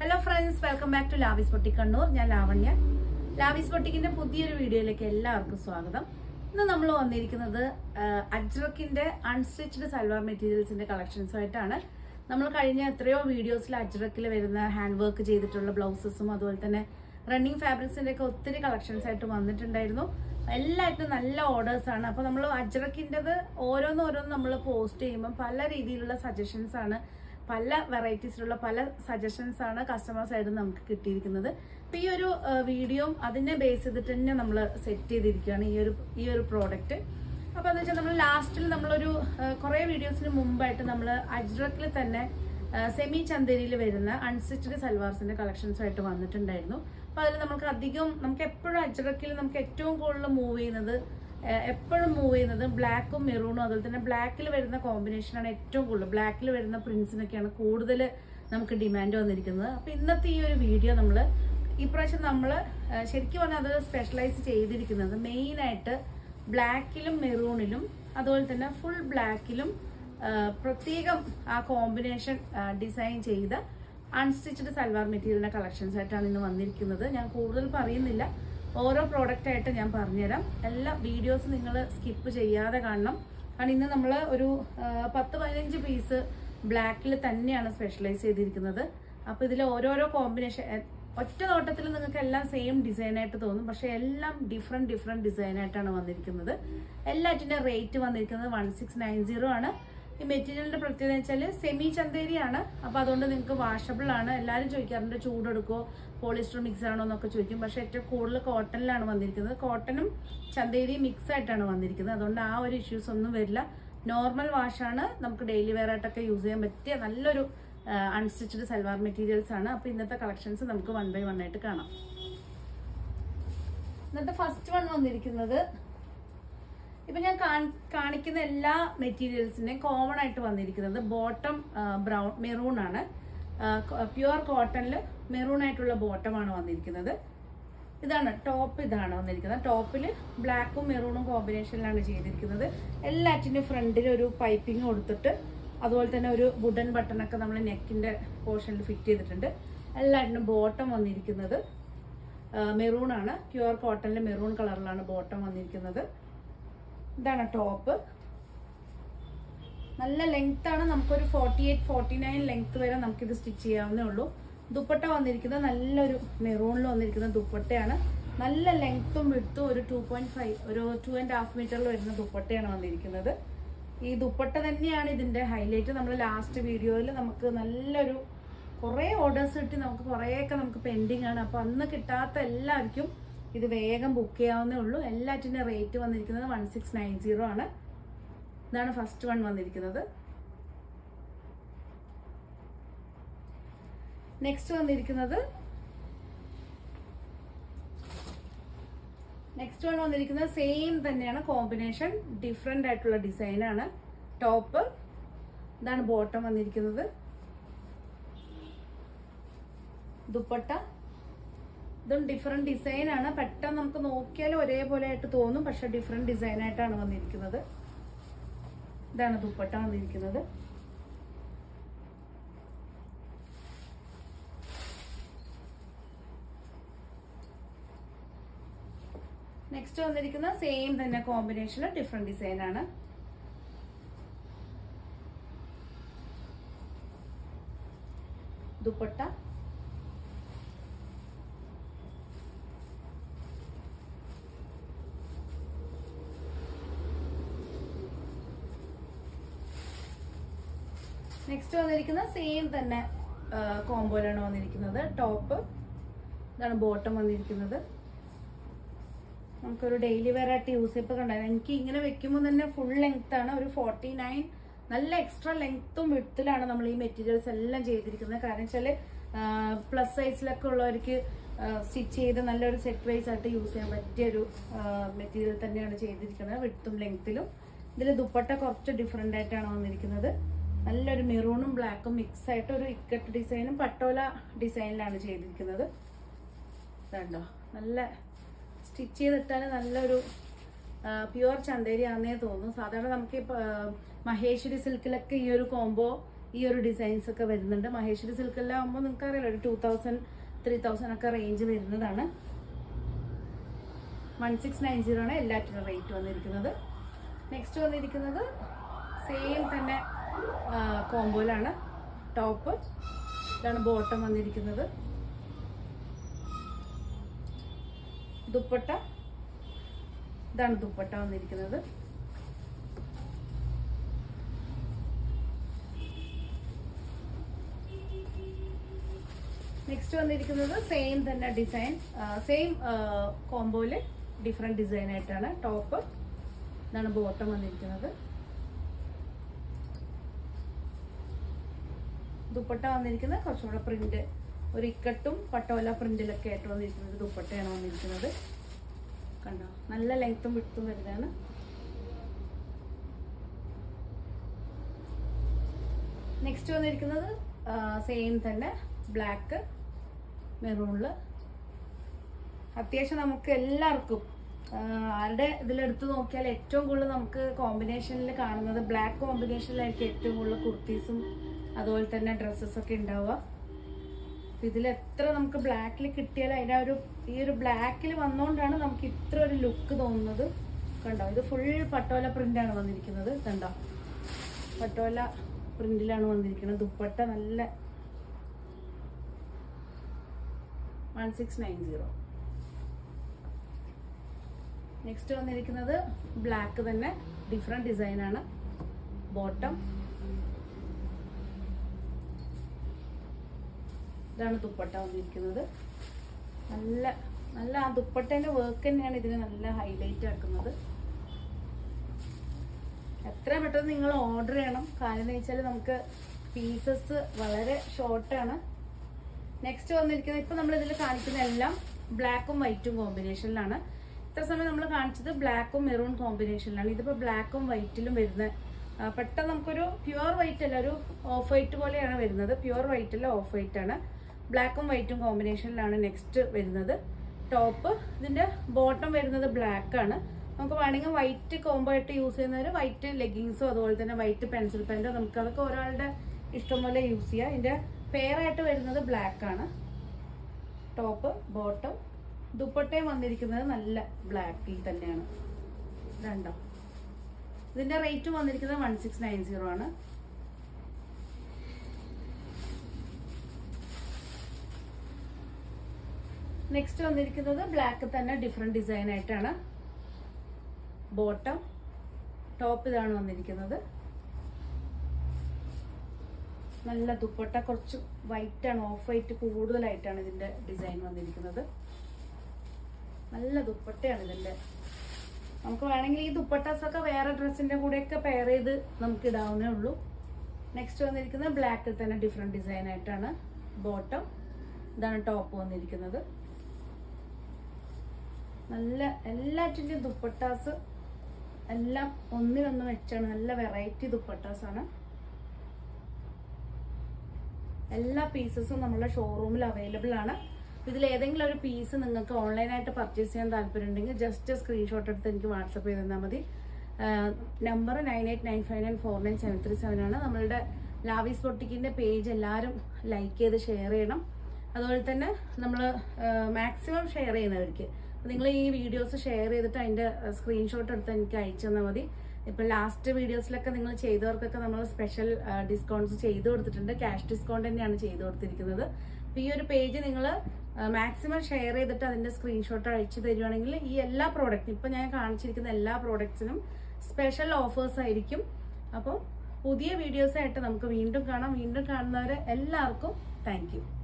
hello friends welcome back to Lavis boutique Kannur ഞാൻ ലാവണ്യ ലാവിസ് പൊട്ടിക്കിന്റെ പുതിയൊരു വീഡിയോയിലേക്ക് എല്ലാവർക്കും സ്വാഗതം ഇന്ന് നമ്മൾ വന്നിരിക്കുന്നത് ആഹ്, അജ്രക്കിന്റെ അൺസ്റ്റിച്ച്ഡ് സൽവാർ മെറ്റീരിയൽസിന്റെ കളക്ഷൻസും ആയിട്ടാണ് നമ്മൾ കഴിഞ്ഞ എത്രയോ വീഡിയോസിൽ അജ്രക്കിൽ വരുന്ന ഹാൻഡ് വർക്ക് ചെയ്തിട്ടുള്ള ബ്ലൗസസും അതുപോലെ തന്നെ റണ്ണിങ് ഫാബ്രിക്സിന്റെ ഒക്കെ ഒത്തിരി കളക്ഷൻസ് ആയിട്ട് വന്നിട്ടുണ്ടായിരുന്നു എല്ലായിട്ടും നല്ല ഓർഡേഴ്സ് ആണ് അപ്പൊ നമ്മൾ അജ്രക്കിൻ്റെത് ഓരോന്നോരോന്ന് നമ്മൾ പോസ്റ്റ് ചെയ്യുമ്പോൾ പല രീതിയിലുള്ള സജഷൻസ് ആണ് പല വെറൈറ്റീസിലുള്ള പല സജഷൻസ് ആണ് കസ്റ്റമർ സൈഡിൽ നമുക്ക് കിട്ടിയിരിക്കുന്നത് അപ്പൊ ഈ ഒരു വീഡിയോ അതിനെ ബേസ് ചെയ്തിട്ട് തന്നെ നമ്മൾ സെറ്റ് ചെയ്തിരിക്കുകയാണ് ഈ ഒരു ഈ ഒരു പ്രോഡക്റ്റ് അപ്പൊ എന്ന് വെച്ചാൽ നമ്മൾ ലാസ്റ്റിൽ നമ്മളൊരു കുറെ വീഡിയോസിന് മുമ്പായിട്ട് നമ്മൾ അജ്രക്കിൽ തന്നെ സെമി ചന്തേരിയിൽ വരുന്ന അൺസ്റ്റിച്ച്ഡ് സൽവാർസിന്റെ കളക്ഷൻസ് ആയിട്ട് വന്നിട്ടുണ്ടായിരുന്നു അപ്പൊ അതിൽ നമുക്ക് അധികം നമുക്ക് എപ്പോഴും അജ്രക്കിൽ നമുക്ക് ഏറ്റവും കൂടുതൽ മൂവ് ചെയ്യുന്നത് എപ്പോഴും മൂവ് ചെയ്യുന്നത് ബ്ലാക്കും മെറൂണും അതുപോലെ തന്നെ ബ്ലാക്കിൽ വരുന്ന കോമ്പിനേഷനാണ് ഏറ്റവും കൂടുതൽ ബ്ലാക്കിൽ വരുന്ന പ്രിന്റ്സിനൊക്കെയാണ് കൂടുതൽ നമുക്ക് ഡിമാൻഡ് വന്നിരിക്കുന്നത് അപ്പൊ ഇന്നത്തെ ഈ ഒരു വീഡിയോ നമ്മൾ ഇപ്രാവശ്യം നമ്മൾ ശരിക്കും പറഞ്ഞാൽ അത് സ്പെഷ്യലൈസ് ചെയ്തിരിക്കുന്നത് മെയിനായിട്ട് ബ്ലാക്കിലും മെറൂണിലും അതുപോലെ തന്നെ ഫുൾ ബ്ലാക്കിലും പ്രത്യേകം ആ കോമ്പിനേഷൻ ഡിസൈൻ ചെയ്ത അൺസ്റ്റിച്ച്ഡ് സൽവാർ മെറ്റീരിയലിന്റെ കളക്ഷൻസ് ആയിട്ടാണ് ഇന്ന് വന്നിരിക്കുന്നത് ഞാൻ കൂടുതൽ പറയുന്നില്ല ഓരോ പ്രോഡക്റ്റ് ആയിട്ട് ഞാൻ പറഞ്ഞുതരാം എല്ലാ വീഡിയോസ് നിങ്ങൾ സ്കിപ്പ് ചെയ്യാതെ കാണണം കാരണം ഇന്ന് നമ്മൾ ഒരു ആ, പത്ത് പതിനഞ്ച് പീസ് ബ്ലാക്കിൽ തന്നെയാണ് സ്പെഷ്യലൈസ് ചെയ്തിരിക്കുന്നത് അപ്പോൾ ഇതിൽ ഓരോരോ കോമ്പിനേഷൻ ഒറ്റ നോട്ടത്തിൽ നിങ്ങൾക്ക് എല്ലാം സെയിം ഡിസൈൻ ആയിട്ട് തോന്നും പക്ഷെ എല്ലാം ഡിഫറെന്റ് ഡിഫറെന്റ് ഡിസൈൻ ആയിട്ടാണ് വന്നിരിക്കുന്നത് എല്ലാറ്റിന്റെ റേറ്റ് വന്നിരിക്കുന്നത് വൺ സിക്സ് നയൻ സീറോ ആണ് ഈ മെറ്റീരിയലിന്റെ പ്രത്യേകത വെച്ചാൽ സെമി ചന്തേരിയാണ് അപ്പൊ അതുകൊണ്ട് നിങ്ങൾക്ക് വാഷബിൾ ആണ് എല്ലാവരും ചോദിക്കാറുണ്ട് ചൂടെടുക്കോ പോളിസ്റ്റർ മിക്സ് ആണോ എന്നൊക്കെ ചോദിക്കും പക്ഷെ ഏറ്റവും കൂടുതൽ കോട്ടണിലാണ് വന്നിരിക്കുന്നത് കോട്ടണും ചന്തേരിയും മിക്സ് ആയിട്ടാണ് വന്നിരിക്കുന്നത് അതുകൊണ്ട് ആ ഒരു ഇഷ്യൂസ് ഒന്നും വരില്ല നോർമൽ വാഷാണ് നമുക്ക് ഡെയിലി വെയർ ആയിട്ടൊക്കെ യൂസ് ചെയ്യാൻ പറ്റിയ നല്ലൊരു അൺസ്റ്റിച്ച്ഡ് സൽവാർ മെറ്റീരിയൽസ് ആണ് അപ്പൊ ഇന്നത്തെ കളക്ഷൻസ് നമുക്ക് വൺ ബൈ വൺ ആയിട്ട് കാണാം ഇന്നത്തെ ഫസ്റ്റ് വൺ വന്നിരിക്കുന്നത് ഇപ്പൊ ഞാൻ കാൺ- കാണിക്കുന്ന എല്ലാ മെറ്റീരിയൽസിന്റെയും കോമൺ ആയിട്ട് വന്നിരിക്കുന്നത് ബോട്ടം ബ്രൗൺ മെറൂൺ ആണ് പ്യുവർ കോട്ടണിൽ മെറൂൺ ആയിട്ടുള്ള ബോട്ടം ആണ് വന്നിരിക്കുന്നത് ഇതാണ് ടോപ്പ് ഇതാണ് വന്നിരിക്കുന്നത് ടോപ്പിൽ ബ്ലാക്കും മെറൂണും കോമ്പിനേഷനിലാണ് ചെയ്തിരിക്കുന്നത് എല്ലാറ്റിനും ഫ്രണ്ടിൽ ഒരു പൈപ്പിംഗ് കൊടുത്തിട്ട് അതുപോലെ തന്നെ ഒരു വുഡൻ ബട്ടണൊക്കെ നമ്മൾ നെക്കിന്റെ പോർഷനിൽ ഫിറ്റ് ചെയ്തിട്ടുണ്ട് എല്ലാറ്റിനും ബോട്ടം വന്നിരിക്കുന്നത് മെറൂൺ ആണ് പ്യുവർ കോട്ടണിൽ മെറൂൺ കളറിലാണ് ബോട്ടം വന്നിരിക്കുന്നത് ഇതാണ് ടോപ്പ് നല്ല ലെങ്ത് ആണ് നമുക്കൊരു forty eight forty nine length വരെ നമുക്കിത് സ്റ്റിച്ച് ചെയ്യാവുന്നേ ഉള്ളൂ ദുപ്പട്ട വന്നിരിക്കുന്നത് നല്ലൊരു മെറൂണിൽ വന്നിരിക്കുന്ന ദുപ്പട്ടയാണ് നല്ല ലെങ്ത്തും വിടുത്തും ഒരു ടു പോയിന്റ് ഫൈവ് ഒരു ടു ആൻഡ് ഹാഫ് മീറ്ററിൽ വരുന്ന ദുപ്പട്ടയാണ് വന്നിരിക്കുന്നത് ഈ ദുപ്പട്ട തന്നെയാണ് ഇതിന്റെ ഹൈലൈറ്റ് നമ്മൾ ലാസ്റ്റ് വീഡിയോയിൽ നമുക്ക് നല്ലൊരു കുറേ ഓർഡേഴ്സ് കിട്ടി നമുക്ക് കുറേയൊക്കെ നമുക്ക് പെൻഡിങ് ആണ് അപ്പൊ അന്ന് കിട്ടാത്ത എല്ലാവർക്കും ഇത് വേഗം ബുക്ക് ചെയ്യാവുന്നേ ഉള്ളൂ എല്ലാറ്റിന്റെ റേറ്റ് വന്നിരിക്കുന്നത് വൺ സിക്സ് നയൻ സീറോ ആണ് ഇതാണ് ഫസ്റ്റ് വൺ വന്നിരിക്കുന്നത് നെക്സ്റ്റ് വന്നിരിക്കുന്നത് നെക്സ്റ്റ് വൺ വന്നിരിക്കുന്നത് സെയിം തന്നെയാണ് കോമ്പിനേഷൻ ഡിഫറെന്റ് ആയിട്ടുള്ള ഡിസൈൻ ആണ് ടോപ്പ് ഇതാണ് ബോട്ടം വന്നിരിക്കുന്നത് ദുപ്പട്ട ഇതും ഡിഫറെന്റ് ഡിസൈൻ ആണ് പെട്ടെന്ന് നമുക്ക് നോക്കിയാൽ ഒരേപോലെ ആയിട്ട് തോന്നും പക്ഷെ ഡിഫറെന്റ് ഡിസൈൻ ആയിട്ടാണ് വന്നിരിക്കുന്നത് ഇതാണ് ദുപ്പട്ട വന്നിരിക്കുന്നത് നെക്സ്റ്റ് വന്നിരിക്കുന്ന സെയിം തന്നെ കോമ്പിനേഷനിൽ ഡിഫറെന്റ് ഡിസൈൻ ആണ് ദുപ്പട്ട നെക്സ്റ്റ് വന്നിരിക്കുന്ന സെയിം തന്നെ കോമ്പോയിലാണ് വന്നിരിക്കുന്നത് ടോപ്പ് ഇതാണ് ബോട്ടം വന്നിരിക്കുന്നത് നമുക്കൊരു ഡെയിലി വെയർ ആയിട്ട് യൂസ് ചെയ്യപ്പോൾ കണ്ടായിരുന്നു എനിക്ക് ഇങ്ങനെ വെക്കുമ്പോൾ തന്നെ ഫുൾ ലെങ്ത് ആണ് ഒരു ഫോർട്ടി നയൻ നല്ല എക്സ്ട്രാ ലെങ്ത്തും വിടുത്തിലാണ് നമ്മൾ ഈ മെറ്റീരിയൽസ് എല്ലാം ചെയ്തിരിക്കുന്നത് കാരണം വെച്ചാല് പ്ലസ് സൈസിലൊക്കെ ഉള്ളവർക്ക് സ്റ്റിച്ച് ചെയ്ത് നല്ലൊരു സെറ്റ് വൈസ് ആയിട്ട് യൂസ് ചെയ്യാൻ പറ്റിയ ഒരു മെറ്റീരിയൽ തന്നെയാണ് ചെയ്തിരിക്കുന്നത് വിടുത്തും ലെങ്ത്തിലും ഇതിൽ ദുപ്പട്ട കുറച്ച് ഡിഫറെന്റ് ആയിട്ടാണ് വന്നിരിക്കുന്നത് നല്ലൊരു മെറൂണും ബ്ലാക്കും മിക്സ് ആയിട്ട് ഒരു ഇക്കട്ട് ഡിസൈനും പട്ടോല ഡിസൈനിലാണ് ചെയ്തിരിക്കുന്നത് ഇതുണ്ടോ നല്ല സ്റ്റിച്ച് ചെയ്തിട്ടാൽ നല്ലൊരു പ്യുവർ ചന്തേരി ആണെന്നേ തോന്നുന്നു സാധാരണ നമുക്ക് ഇപ്പൊ, ആ, മഹേശ്വരി സിൽക്കിലൊക്കെ ഈ ഒരു കോംബോ ഈ ഒരു ഡിസൈൻസ് ഒക്കെ വരുന്നുണ്ട് മഹേശ്വരി സിൽക്കെല്ലാം ആകുമ്പോൾ നിങ്ങൾക്ക് അറിയാലോ ഒരു ടൂ തൗസൻഡ് ത്രീ തൗസൻഡ് ഒക്കെ റേഞ്ച് വരുന്നതാണ് വൺ സിക്സ് നയൻ സീറോ ആണ് എല്ലാറ്റിനും റേറ്റ് വന്നിരിക്കുന്നത് നെക്സ്റ്റ് വന്നിരിക്കുന്നത് സെയിം തന്നെ കോമ്പോയിലാണ് ടോപ്പ് ഇതാണ് ബോട്ടം വന്നിരിക്കുന്നത് ദുപ്പട്ട ഇതാണ് ദുപ്പട്ട വന്നിരിക്കുന്നത് നെക്സ്റ്റ് വന്നിരിക്കുന്നത് സെയിം തന്നെ ഡിസൈൻ സെയിം കോംബോയില് ഡിഫറെന്റ് ഡിസൈൻ ആയിട്ടാണ് ടോപ്പ് ഇതാണ് ബോട്ടം വന്നിരിക്കുന്നത് ദുപ്പട്ട വന്നിരിക്കുന്നത് കുറച്ചും കൂടെ പ്രിന്റ് ഒരു ഇക്കട്ടും പട്ടോല പ്രിന്റിലൊക്കെ ആയിട്ട് വന്നിരിക്കുന്നത് ദുപ്പട്ടയാണ് വന്നിരിക്കുന്നത് കണ്ടോ നല്ല ലെങ്ത്തും വിട്ടും വരുന്നതാണ് നെക്സ്റ്റ് വന്നിരിക്കുന്നത് സെയിം തന്നെ ബ്ലാക്ക് മെറൂണില് അത്യാവശ്യം നമുക്ക് എല്ലാവർക്കും ആ, ആരുടെ ഇതിലെടുത്ത് നോക്കിയാൽ ഏറ്റവും കൂടുതൽ നമുക്ക് കോമ്പിനേഷനിൽ കാണുന്നത് ബ്ലാക്ക് കോമ്പിനേഷനിലായിരിക്കും ഏറ്റവും കൂടുതൽ കുർത്തീസും അതുപോലെ തന്നെ ഡ്രസ്സസ് ഒക്കെ ഉണ്ടാവുക അപ്പൊ ഇതിൽ എത്ര നമുക്ക് ബ്ലാക്കിൽ കിട്ടിയാലും അതിൻ്റെ ആ ഒരു ഈ ഒരു ബ്ലാക്കിൽ വന്നുകൊണ്ടാണ് നമുക്ക് ഇത്ര ഒരു ലുക്ക് തോന്നുന്നത് കണ്ടോ ഇത് ഫുൾ പട്ടോല പ്രിന്റാണ് വന്നിരിക്കുന്നത് കണ്ടോ പട്ടോല പ്രിന്റിലാണ് വന്നിരിക്കുന്നത് ദുപ്പട്ട നല്ല one six nine zero next വന്നിരിക്കുന്നത് ബ്ലാക്ക് തന്നെ ഡിഫറെന്റ് ഡിസൈൻ ആണ് ബോട്ടം ഇതാണ് ദുപ്പട്ട വന്നിരിക്കുന്നത് നല്ല നല്ല ആ ദുപ്പട്ടേന്റെ വർക്ക് തന്നെയാണ് ഇതിന് നല്ല ഹൈലൈറ്റ് ആക്കുന്നത് എത്ര പെട്ടെന്ന് നിങ്ങൾ ഓർഡർ ചെയ്യണം കാരണം എന്ന് വെച്ചാൽ നമുക്ക് പീസസ് വളരെ ഷോർട്ടാണ് നെക്സ്റ്റ് വന്നിരിക്കുന്നത് ഇപ്പൊ നമ്മൾ ഇതിൽ കാണിക്കുന്ന എല്ലാം ബ്ലാക്കും വൈറ്റും കോമ്പിനേഷനിലാണ് ഇത്ര സമയം നമ്മൾ കാണിച്ചത് ബ്ലാക്കും മെറൂൺ കോമ്പിനേഷനിലാണ് ഇതിപ്പോ ബ്ലാക്കും വൈറ്റിലും വരുന്ന ആ, പെട്ടെന്ന് നമുക്കൊരു പ്യുവർ വൈറ്റ് അല്ല ഒരു ഓഫ് വൈറ്റ് പോലെയാണ് വരുന്നത് പ്യുവർ വൈറ്റ് അല്ല ഓഫ് വൈറ്റ് ആണ് ബ്ലാക്കും വൈറ്റും കോമ്പിനേഷനിലാണ് നെക്സ്റ്റ് വരുന്നത് ടോപ്പ് ഇതിന്റെ ബോട്ടം വരുന്നത് ബ്ലാക്ക് ആണ് നമുക്ക് വേണമെങ്കിൽ വൈറ്റ് കോംബോ ആയിട്ട് യൂസ് ചെയ്യുന്നവർ വൈറ്റ് ലെഗിങ്സോ അതുപോലെ തന്നെ വൈറ്റ് പെൻസിൽ പെൻറ്റോ നമുക്ക് അതൊക്കെ ഒരാളുടെ ഇഷ്ടം പോലെ യൂസ് ചെയ്യാം ഇതിന്റെ പെയറായിട്ട് വരുന്നത് ബ്ലാക്ക് ആണ് ടോപ്പ് ബോട്ടം ദുപ്പട്ടയും വന്നിരിക്കുന്നത് നല്ല ബ്ലാക്കിൽ തന്നെയാണ് രണ്ടോ ഇതിന്റെ റേറ്റ് വന്നിരിക്കുന്നത് വൺ സിക്സ് നയൻ സീറോ ആണ് നെക്സ്റ്റ് വന്നിരിക്കുന്നത് ബ്ലാക്ക് തന്നെ ഡിഫറെന്റ് ഡിസൈൻ ആയിട്ടാണ് ബോട്ടം ടോപ്പ് ഇതാണ് വന്നിരിക്കുന്നത് നല്ല ദുപ്പട്ട കുറച്ച് വൈറ്റ് ആണ് ഓഫ് വൈറ്റ് കൂടുതലായിട്ടാണ് ഇതിന്റെ ഡിസൈൻ വന്നിരിക്കുന്നത് നല്ല ദുപ്പട്ടയാണ് ഇതിന്റെ നമുക്ക് വേണമെങ്കിൽ ഈ ദുപ്പട്ടാസ് ഒക്കെ വേറെ ഡ്രസ്സിന്റെ കൂടെയൊക്കെ പെയർ ചെയ്ത് നമുക്ക് ഇടാവുന്നേ ഉള്ളൂ നെക്സ്റ്റ് വന്നിരിക്കുന്നത് ബ്ലാക്കിൽ തന്നെ ഡിഫറെന്റ് ഡിസൈൻ ആയിട്ടാണ് ബോട്ടം ഇതാണ് ടോപ്പ് വന്നിരിക്കുന്നത് നല്ല എല്ലാറ്റിന്റെയും ദുപ്പട്ടാസ് എല്ലാം ഒന്നിനൊന്ന് വെച്ചാണ് നല്ല വെറൈറ്റി ദുപ്പട്ടാസ് ആണ് എല്ലാ പീസസും നമ്മുടെ ഷോറൂമിൽ അവൈലബിൾ ആണ് ഇതിൽ ഏതെങ്കിലും ഒരു പീസ് നിങ്ങൾക്ക് ഓൺലൈനായിട്ട് പർച്ചേസ് ചെയ്യാൻ താല്പര്യം ഉണ്ടെങ്കിൽ ജസ്റ്റ് സ്ക്രീൻഷോട്ട് എടുത്ത് എനിക്ക് വാട്സപ്പ് ചെയ്ത് തന്നാൽ മതി number nine eight nine five nine four nine seven three seven ആണ് നമ്മളുടെ ലാവീസ് പൊട്ടിക്കിന്റെ പേജ് എല്ലാവരും ലൈക്ക് ചെയ്ത് ഷെയർ ചെയ്യണം അതുപോലെ തന്നെ നമ്മൾ മാക്സിമം ഷെയർ ചെയ്യുന്നവർക്ക് നിങ്ങൾ ഈ വീഡിയോസ് ഷെയർ ചെയ്തിട്ട് അതിന്റെ സ്ക്രീൻഷോട്ട് എടുത്ത് എനിക്ക് അയച്ചു തന്നാൽ മതി ഇപ്പൊ ലാസ്റ്റ് വീഡിയോസിലൊക്കെ നിങ്ങൾ ചെയ്തവർക്കൊക്കെ നമ്മൾ സ്പെഷ്യൽ ഡിസ്കൗണ്ട്സ് ചെയ്തു കൊടുത്തിട്ടുണ്ട് ക്യാഷ് ഡിസ്കൗണ്ട് തന്നെയാണ് ചെയ്തു കൊടുത്തിരിക്കുന്നത് അപ്പൊ ഈ ഒരു പേജ് നിങ്ങൾ മാക്സിമം ഷെയർ ചെയ്തിട്ട് അതിന്റെ സ്ക്രീൻഷോട്ട് അയച്ചു തരുവാണെങ്കിൽ ഈ എല്ലാ പ്രോഡക്റ്റും ഇപ്പൊ ഞാൻ കാണിച്ചിരിക്കുന്ന എല്ലാ പ്രോഡക്ട്സിനും സ്പെഷ്യൽ ഓഫേഴ്സ് ആയിരിക്കും അപ്പോൾ പുതിയ വീഡിയോസ് ആയിട്ട് നമുക്ക് വീണ്ടും കാണാം വീണ്ടും കാണുന്നവരെ എല്ലാവർക്കും താങ്ക്